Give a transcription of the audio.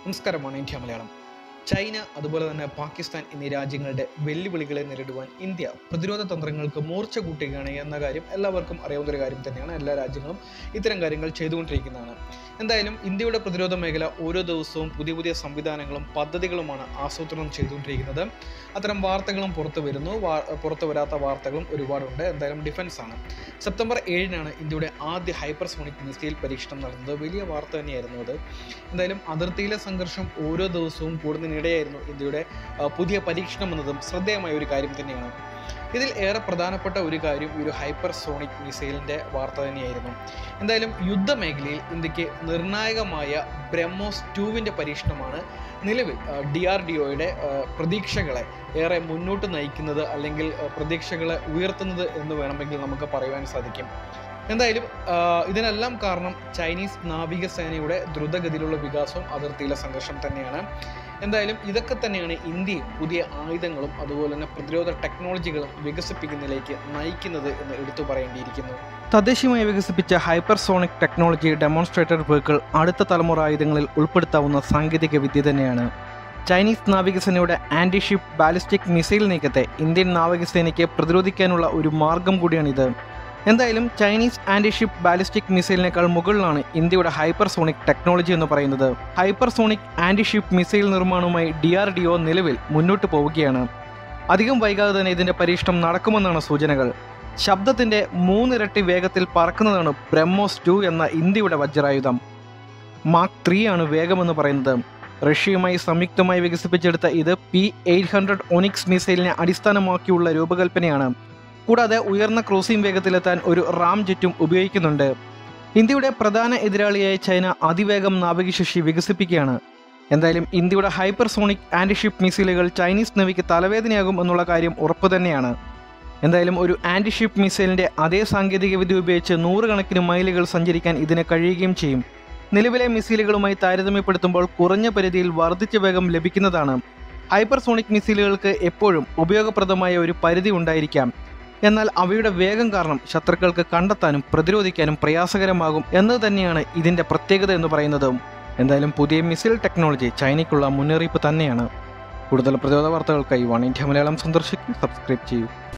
നമസ്കാരമാണ് India Malayalam China അതുപോലെ തന്നെ പാകിസ്ഥാൻ എന്നീ രാജ്യങ്ങളുടെ വെല്ലുവിളികളെ നേരിടുവാൻ ഇന്ത്യ പ്രതിരോധ തന്ത്രങ്ങൾക്ക് മൂർച്ച കൂട്ടുകയാണ് എന്ന കാര്യം എല്ലാവർക്കും അറിയാവുന്ന ഒരു കാര്യം തന്നെയാണ് എല്ലാ രാജ്യങ്ങളും ഇത്തരം കാര്യങ്ങൾ ചെയ്തുകൊണ്ടിരിക്കുന്നതാണ് എന്തായാലും ഇന്ത്യയുടെ പ്രതിരോധ മേഖല ഓരോ ദിവസവും പുതിയ പുതിയ സംവിധാനങ്ങളും പദ്ധതികളുമാണ് ആസൂത്രണം ചെയ്തുകൊണ്ടിരിക്കുന്നത് അത്തരം വാർത്തകളും പുറത്തു വരുന്നു വാ- പുറത്തു വരാത്ത വാർത്തകളും ഒരുപാടുണ്ട് എന്തായാലും ഡിഫൻസ് ആണ് സെപ്റ്റംബർ ഏഴിനാണ് ഇന്ത്യയുടെ ആദ്യ ഹൈപ്പർസോണിക് മിസൈൽ പരീക്ഷണം നടന്നത് വലിയ വാർത്ത തന്നെയായിരുന്നു അത് എന്തായാലും അതിർത്തിയിലെ സംഘർഷം ഓരോ ദിവസവും കൂടുന്നതിനിടെയായിരുന്നു ഇന്ത്യയുടെ ആ, പുതിയ പരീക്ഷണം എന്നതും ശ്രദ്ധേയമായ ഒരു കാര്യം തന്നെയാണ് ഇതിൽ ഏറെ പ്രധാനപ്പെട്ട ഒരു കാര്യം ഈ ഒരു ഹൈപ്പർ സോണിക് മിസൈലിൻ്റെ വാർത്ത തന്നെയായിരുന്നു എന്തായാലും യുദ്ധമേഖലയിൽ ഇന്ത്യക്ക് നിർണായകമായ ബ്രഹ്മോസ് ടൂവിൻ്റെ പരീക്ഷണമാണ് നിലവിൽ ഡി ആർ ഡി ഒയുടെ പ്രതീക്ഷകളെ ഏറെ മുന്നോട്ട് നയിക്കുന്നത് അല്ലെങ്കിൽ ആ, പ്രതീക്ഷകളെ ഉയർത്തുന്നത് എന്ന് വേണമെങ്കിൽ നമുക്ക് പറയുവാൻ സാധിക്കും എന്തായാലും ആ, ഇതിനെല്ലാം കാരണം ചൈനീസ് നാവികസേനയുടെ ദ്രുതഗതിയിലുള്ള വികാസവും അതിർത്തിയിലെ സംഘർഷം തന്നെയാണ് എന്തായാലും ഇതൊക്കെ തന്നെയാണ് ഇന്ത്യയും പുതിയ ആയുധങ്ങളും അതുപോലെ തന്നെ പ്രതിരോധ ടെക്നോളജികളും വികസിപ്പിക്കുന്നതിലേക്ക് നയിക്കുന്നത് എന്ന് എടുത്തു പറയേണ്ടിയിരിക്കുന്നു തദ്ദേശീയമായി വികസിപ്പിച്ച ഹൈപ്പർസോണിക് ടെക്നോളജി ഡെമോൺസ്ട്രേറ്റർ വെഹിക്കിൾ അടുത്ത തലമുറ ആയുധങ്ങളിൽ ഉൾപ്പെടുത്താവുന്ന സാങ്കേതിക വിദ്യ തന്നെയാണ് ചൈനീസ് നാവികസേനയുടെ ആന്റി ഷിപ്പ് ബാലിസ്റ്റിക് മിസൈൽ നീക്കത്തെ ഇന്ത്യൻ നാവികസേനയ്ക്ക് പ്രതിരോധിക്കാനുള്ള ഒരു മാർഗം കൂടിയാണിത് എന്തായാലും ചൈനീസ് ആന്റി ഷിപ്പ് ബാലിസ്റ്റിക് മിസൈലിനേക്കാൾ മുകളിലാണ് ഇന്ത്യയുടെ ഹൈപ്പർസോണിക് ടെക്നോളജി എന്ന് പറയുന്നത് ഹൈപ്പർസോണിക് ആന്റി ഷിപ്പ് മിസൈൽ നിർമ്മാണവുമായി ഡി ആർ ഡി ഒ നിലവിൽ മുന്നോട്ട് പോവുകയാണ് അധികം വൈകാതെ തന്നെ ഇതിന്റെ പരീക്ഷണം നടക്കുമെന്നാണ് സൂചനകൾ ശബ്ദത്തിന്റെ മൂന്നിരട്ടി വേഗത്തിൽ പറക്കുന്നതാണ് ബ്രഹ്മോസ് ടു എന്ന ഇന്ത്യയുടെ വജ്രായുധം മാർക്ക് ത്രീ ആണ് വേഗമെന്ന് പറയുന്നത് റഷ്യയുമായി സംയുക്തമായി വികസിപ്പിച്ചെടുത്ത ഇത് പി എയ്റ്റ് ഹൺഡ്രഡ് ഒനിക്സ് മിസൈലിനെ അടിസ്ഥാനമാക്കിയുള്ള രൂപകൽപ്പനയാണ് കൂടാതെ ഉയർന്ന ക്രൂസിംഗ് വേഗത്തിലെത്താൻ ഒരു റാം ജെറ്റും ഉപയോഗിക്കുന്നുണ്ട് ഇന്ത്യയുടെ പ്രധാന എതിരാളിയായ ചൈന അതിവേഗം നാവികശേഷി വികസിപ്പിക്കുകയാണ് എന്തായാലും ഇന്ത്യയുടെ ഹൈപ്പർസോണിക് ആന്റിഷിപ്പ് മിസൈലുകൾ ചൈനീസ് നവിക്ക് തലവേദനയാകും എന്നുള്ള കാര്യം ഉറപ്പു തന്നെയാണ് എന്തായാലും ഒരു ആന്റിഷിപ്പ് മിസൈലിന്റെ അതേ സാങ്കേതികവിദ്യ ഉപയോഗിച്ച് നൂറുകണക്കിന് മൈലുകൾ സഞ്ചരിക്കാൻ ഇതിന് കഴിയുകയും ചെയ്യും നിലവിലെ മിസൈലുകളുമായി താരതമ്യപ്പെടുത്തുമ്പോൾ കുറഞ്ഞ പരിധിയിൽ വർദ്ധിച്ച വേഗം ലഭിക്കുന്നതാണ് ഹൈപ്പർസോണിക് മിസൈലുകൾക്ക് എപ്പോഴും ഉപയോഗപ്രദമായ ഒരു പരിധി ഉണ്ടായിരിക്കാം എന്നാൽ അവയുടെ വേഗം കാരണം ശത്രുക്കൾക്ക് കണ്ടെത്താനും പ്രതിരോധിക്കാനും പ്രയാസകരമാകും എന്നത് തന്നെയാണ് ഇതിന്റെ പ്രത്യേകത എന്ന് പറയുന്നത് എന്തായാലും പുതിയ മിസൈൽ ടെക്നോളജി ചൈനയ്ക്കുള്ള മുന്നറിയിപ്പ് തന്നെയാണ് കൂടുതൽ പ്രതിരോധ വാർത്തകൾക്കായി വൺ ഇന്ത്യ മലയാളം സന്ദർശിക്കും സബ്സ്ക്രൈബ് ചെയ്യൂ